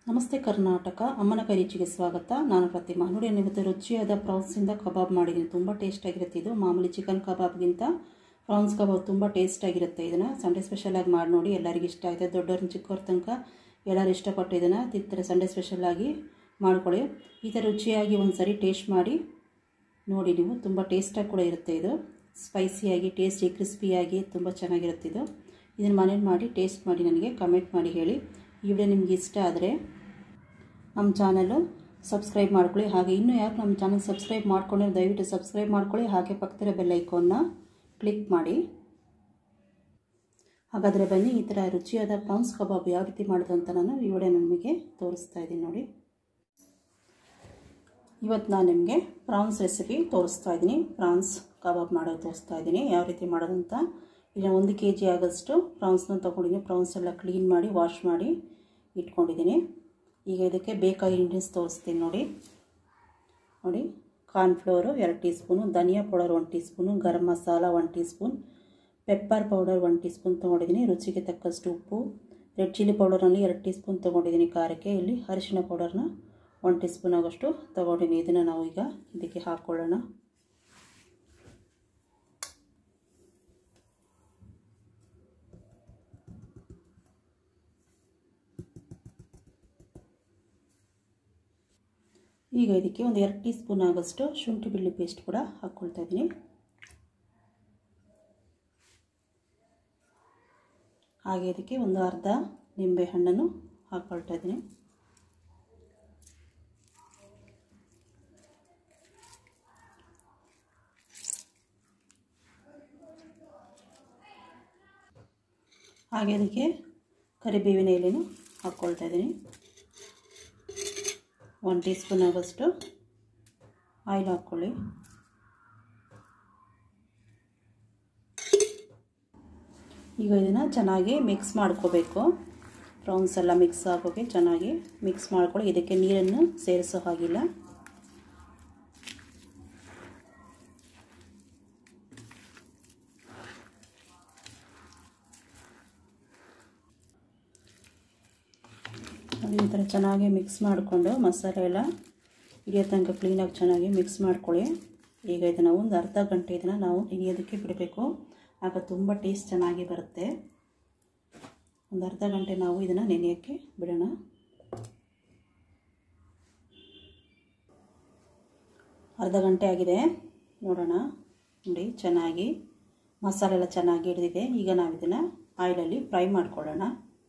ನಮಸ್ತೆ ಕರ್ನಾಟಕ ಅಮ್ಮನ ಕೈ ರುಚಿಗೆ ಸ್ವಾಗತ ನಾನು ಪ್ರತಿಮಾ ನೋಡಿ ಇವತ್ತು ರುಚಿಯಾದ ಪ್ರಾನ್ಸಿಂದ ಕಬಾಬ್ ಮಾಡಿದ್ದೀನಿ ತುಂಬ ಟೇಸ್ಟಾಗಿರುತ್ತೆ ಇದು ಮಾಮೂಲಿ ಚಿಕನ್ ಕಬಾಬ್ಗಿಂತ ಪ್ರಾನ್ಸ್ ಕಬಾಬ್ ತುಂಬ ಟೇಸ್ಟಾಗಿರುತ್ತೆ ಇದನ್ನು ಸಂಡೇ ಸ್ಪೆಷಲಾಗಿ ಮಾಡಿ ನೋಡಿ ಎಲ್ಲರಿಗೂ ಇಷ್ಟ ಆಗುತ್ತೆ ದೊಡ್ಡವ್ರನ್ನ ಚಿಕ್ಕವ್ರ ತನಕ ಎಲ್ಲರೂ ಇಷ್ಟಪಟ್ಟು ಇದನ್ನು ತಿಂತಾರೆ ಸಂಡೇ ಸ್ಪೆಷಲಾಗಿ ಮಾಡ್ಕೊಳ್ಳಿ ಈ ಥರ ರುಚಿಯಾಗಿ ಒಂದು ಸರಿ ಟೇಸ್ಟ್ ಮಾಡಿ ನೋಡಿ ನೀವು ತುಂಬ ಟೇಸ್ಟಾಗಿ ಕೂಡ ಇರುತ್ತೆ ಇದು ಸ್ಪೈಸಿಯಾಗಿ ಟೇಸ್ಟಿ ಕ್ರಿಸ್ಪಿಯಾಗಿ ತುಂಬ ಚೆನ್ನಾಗಿರುತ್ತೆ ಇದು ಇದನ್ನು ಮನೇಲಿ ಮಾಡಿ ಟೇಸ್ಟ್ ಮಾಡಿ ನನಗೆ ಕಮೆಂಟ್ ಮಾಡಿ ಹೇಳಿ ಈ ವಿಡಿಯೋ ನಿಮ್ಗೆ ಇಷ್ಟ ಆದರೆ ನಮ್ಮ ಚಾನಲು ಸಬ್ಸ್ಕ್ರೈಬ್ ಮಾಡ್ಕೊಳ್ಳಿ ಹಾಗೆ ಇನ್ನೂ ಯಾರು ನಮ್ಮ ಚಾನಲ್ ಸಬ್ಸ್ಕ್ರೈಬ್ ಮಾಡ್ಕೊಂಡ್ರೆ ದಯವಿಟ್ಟು ಸಬ್ಸ್ಕ್ರೈಬ್ ಮಾಡ್ಕೊಳ್ಳಿ ಹಾಗೆ ಪಕ್ಕದ ಬೆಲ್ ಐಕಾನ್ನ ಕ್ಲಿಕ್ ಮಾಡಿ ಹಾಗಾದರೆ ಬನ್ನಿ ಈ ಥರ ರುಚಿಯಾದ ಪ್ರಾನ್ಸ್ ಕಬಾಬ್ ಯಾವ ರೀತಿ ಮಾಡೋದು ಅಂತ ನಾನು ಈ ವಿಡಿಯೋ ನಿಮಗೆ ತೋರಿಸ್ತಾ ಇದ್ದೀನಿ ನೋಡಿ ಇವತ್ತು ನಾನು ನಿಮಗೆ ಪ್ರಾನ್ಸ್ ರೆಸಿಪಿ ತೋರಿಸ್ತಾ ಇದ್ದೀನಿ ಪ್ರಾನ್ಸ್ ಕಬಾಬ್ ಮಾಡೋದು ತೋರಿಸ್ತಾ ಇದ್ದೀನಿ ಯಾವ ರೀತಿ ಮಾಡೋದಂತ ಇಲ್ಲಿ ಒಂದು ಕೆ ಜಿ ಆಗೋಷ್ಟು ಪ್ರಾನ್ಸ್ನ ತೊಗೊಂಡಿದ್ದೀನಿ ಪ್ರಾನ್ಸ್ ಎಲ್ಲ ಕ್ಲೀನ್ ಮಾಡಿ ವಾಶ್ ಮಾಡಿ ಇಟ್ಕೊಂಡಿದ್ದೀನಿ ಈಗ ಇದಕ್ಕೆ ಬೇಕಾಗಿ ಇಂಗ್ರೀಡಿಯನ್ಸ್ ತೋರಿಸ್ತೀನಿ ನೋಡಿ ನೋಡಿ ಕಾರ್ನ್ಫ್ಲೋರು ಎರಡು ಟೀ ಸ್ಪೂನು ಧನಿಯಾ powder one teaspoon garam masala one teaspoon pepper powder one teaspoon ತೊಗೊಂಡಿದ್ದೀನಿ ರುಚಿಗೆ ತಕ್ಕಷ್ಟು ಉಪ್ಪು ರೆಡ್ ಚಿಲ್ಲಿ ಪೌಡರ್ನಲ್ಲಿ ಎರಡು ಟೀ ಸ್ಪೂನ್ ತೊಗೊಂಡಿದ್ದೀನಿ ಖಾರಕ್ಕೆ ಇಲ್ಲಿ ಅರಿಶಿನ ಪೌಡರ್ನ ಒನ್ ಟೀ ಸ್ಪೂನ್ ಆಗೋಷ್ಟು ತೊಗೊಂಡಿದ್ದೀನಿ ಇದನ್ನು ನಾವು ಈಗ ಇದಕ್ಕೆ ಹಾಕ್ಕೊಳ್ಳೋಣ ಈಗ ಇದಕ್ಕೆ ಒಂದು ಎರಡು ಟೀ ಸ್ಪೂನ್ ಆಗೋಷ್ಟು ಶುಂಠಿ ಬೆಳ್ಳಿ ಪೇಸ್ಟ್ ಕೂಡ ಹಾಕ್ಕೊಳ್ತಾ ಇದ್ದೀನಿ ಹಾಗೆ ಇದಕ್ಕೆ ಒಂದು ಅರ್ಧ ನಿಂಬೆ ಹಣ್ಣನ್ನು ಹಾಕ್ಕೊಳ್ತಾ ಇದ್ದೀನಿ ಹಾಗೆ ಅದಕ್ಕೆ ಕರಿಬೇವಿನ ಎಲೆನೂ ಹಾಕ್ಕೊಳ್ತಾ ಇದ್ದೀನಿ ಒನ್ ಟೀ ಸ್ಪೂನ್ ಆಗೋಷ್ಟು ಆಯಿಲ್ ಹಾಕ್ಕೊಳ್ಳಿ ಈಗ ಇದನ್ನು ಚೆನ್ನಾಗಿ ಮಿಕ್ಸ್ ಮಾಡ್ಕೋಬೇಕು ಪ್ರಾನ್ಸ್ ಎಲ್ಲ ಮಿಕ್ಸ್ ಆಗೋಕ್ಕೆ ಚೆನ್ನಾಗಿ ಮಿಕ್ಸ್ ಮಾಡ್ಕೊಳ್ಳಿ ಇದಕ್ಕೆ ನೀರನ್ನು ಸೇರಿಸೋ ಹಾಗಿಲ್ಲ ಈ ಥರ ಚೆನ್ನಾಗಿ ಮಿಕ್ಸ್ ಮಾಡಿಕೊಂಡು ಮಸಾಲೆ ಎಲ್ಲ ಹಿಡಿಯೋ ತನಕ ಕ್ಲೀನಾಗಿ ಚೆನ್ನಾಗಿ ಮಿಕ್ಸ್ ಮಾಡ್ಕೊಳ್ಳಿ ಈಗ ಇದನ್ನು ಒಂದು ಅರ್ಧ ಗಂಟೆ ಇದನ್ನು ನಾವು ನೆನೆಯೋದಕ್ಕೆ ಬಿಡಬೇಕು ಆಗ ತುಂಬ ಟೇಸ್ಟ್ ಚೆನ್ನಾಗಿ ಬರುತ್ತೆ ಒಂದು ಅರ್ಧ ಗಂಟೆ ನಾವು ಇದನ್ನು ನೆನೆಯೋಕ್ಕೆ ಬಿಡೋಣ ಅರ್ಧ ಗಂಟೆ ಆಗಿದೆ ನೋಡೋಣ ನೋಡಿ ಚೆನ್ನಾಗಿ ಮಸಾಲೆ ಎಲ್ಲ ಚೆನ್ನಾಗಿ ಹಿಡಿದಿದೆ ಈಗ ನಾವು ಇದನ್ನು ಆಯಿಲಲ್ಲಿ ಫ್ರೈ ಮಾಡ್ಕೊಳ್ಳೋಣ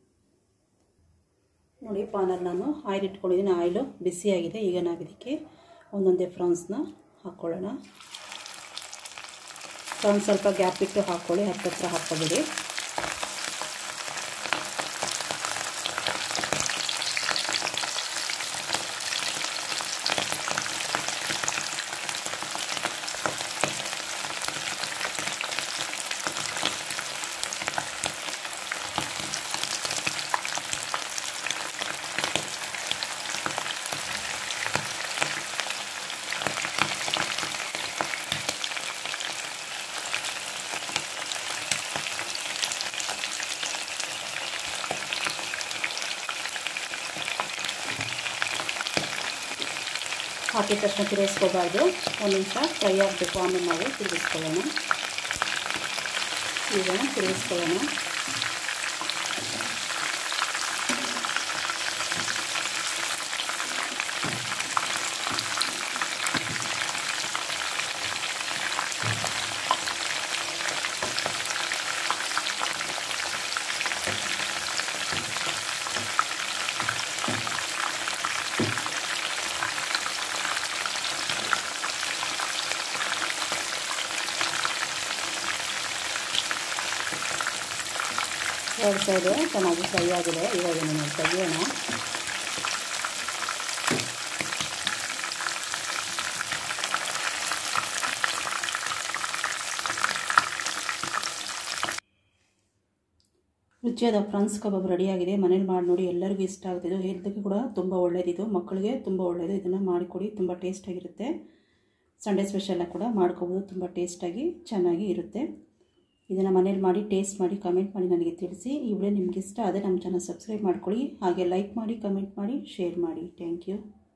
ನೋಡಿ ಪಾನಲ್ಲಿ ನಾನು ಆಯಿಲ್ ಇಟ್ಕೊಂಡಿದ್ದೀನಿ ಆಯಿಲು ಬಿಸಿಯಾಗಿದೆ ಈಗ ನಾವು ಇದಕ್ಕೆ ಒಂದೊಂದೇ ಫ್ರಾನ್ಸ್ನ ಹಾಕ್ಕೊಳ್ಳೋಣ ಫ್ರಾನ್ಸ್ ಸ್ವಲ್ಪ ಗ್ಯಾಪ್ ಇಟ್ಟು ಹಾಕ್ಕೊಳ್ಳಿ ಹತ್ತತ್ರ ಹಾಕ್ಕೊಬೇಡಿ ಹಾಕಿದ ತಕ್ಷಣ ತಿರುಗಿಸ್ಕೋಬಾರ್ದು ಒಂದು ನಿಮಿಷ ಫ್ರೈ ಆಗಬೇಕು ಆಮೇಲೆ ನಾವು ತಿರುಗಿಸ್ಕೊಳ್ಳೋಣ ಈಗ ತಿರುಗಿಸ್ಕೊಳ್ಳೋಣ ಎರಡು ಸೈಡು ಚೆನ್ನಾಗಿ ಫ್ರೈ ಆಗಿದೆ ಇವಾಗ ನಾವು ತೆಗಿಯೋಣ ರುಚಿಯಾದ ಫ್ರಾನ್ಸ್ ಕಬಾಬ್ ರೆಡಿಯಾಗಿದೆ ಮನೇಲಿ ಮಾಡಿ ನೋಡಿ ಎಲ್ಲರಿಗೂ ಇಷ್ಟ ಆಗ್ತಿದ್ದು ಹೆಲ್ತ್ಗೆ ಕೂಡ ತುಂಬ ಒಳ್ಳೆಯದಿದು ಮಕ್ಕಳಿಗೆ ತುಂಬ ಒಳ್ಳೆಯದು ಇದನ್ನು ಮಾಡಿಕೊಡಿ ತುಂಬ ಟೇಸ್ಟಾಗಿರುತ್ತೆ ಸಂಡೇ ಸ್ಪೆಷಲ್ಲ ಕೂಡ ಮಾಡ್ಕೋಬೋದು ತುಂಬ ಟೇಸ್ಟಾಗಿ ಚೆನ್ನಾಗಿ ಇರುತ್ತೆ ಇದನ್ನು ಮನೇಲಿ ಮಾಡಿ ಟೇಸ್ಟ್ ಮಾಡಿ ಕಮೆಂಟ್ ಮಾಡಿ ನನಗೆ ತಿಳಿಸಿ ಈ ವಿಡಿಯೋ ನಿಮ್ಗೆ ಇಷ್ಟ ಆದರೆ ನಮ್ಮ ಚಾನಲ್ ಸಬ್ಸ್ಕ್ರೈಬ್ ಮಾಡ್ಕೊಳ್ಳಿ ಹಾಗೆ ಲೈಕ್ ಮಾಡಿ ಕಮೆಂಟ್ ಮಾಡಿ ಶೇರ್ ಮಾಡಿ ಥ್ಯಾಂಕ್ ಯು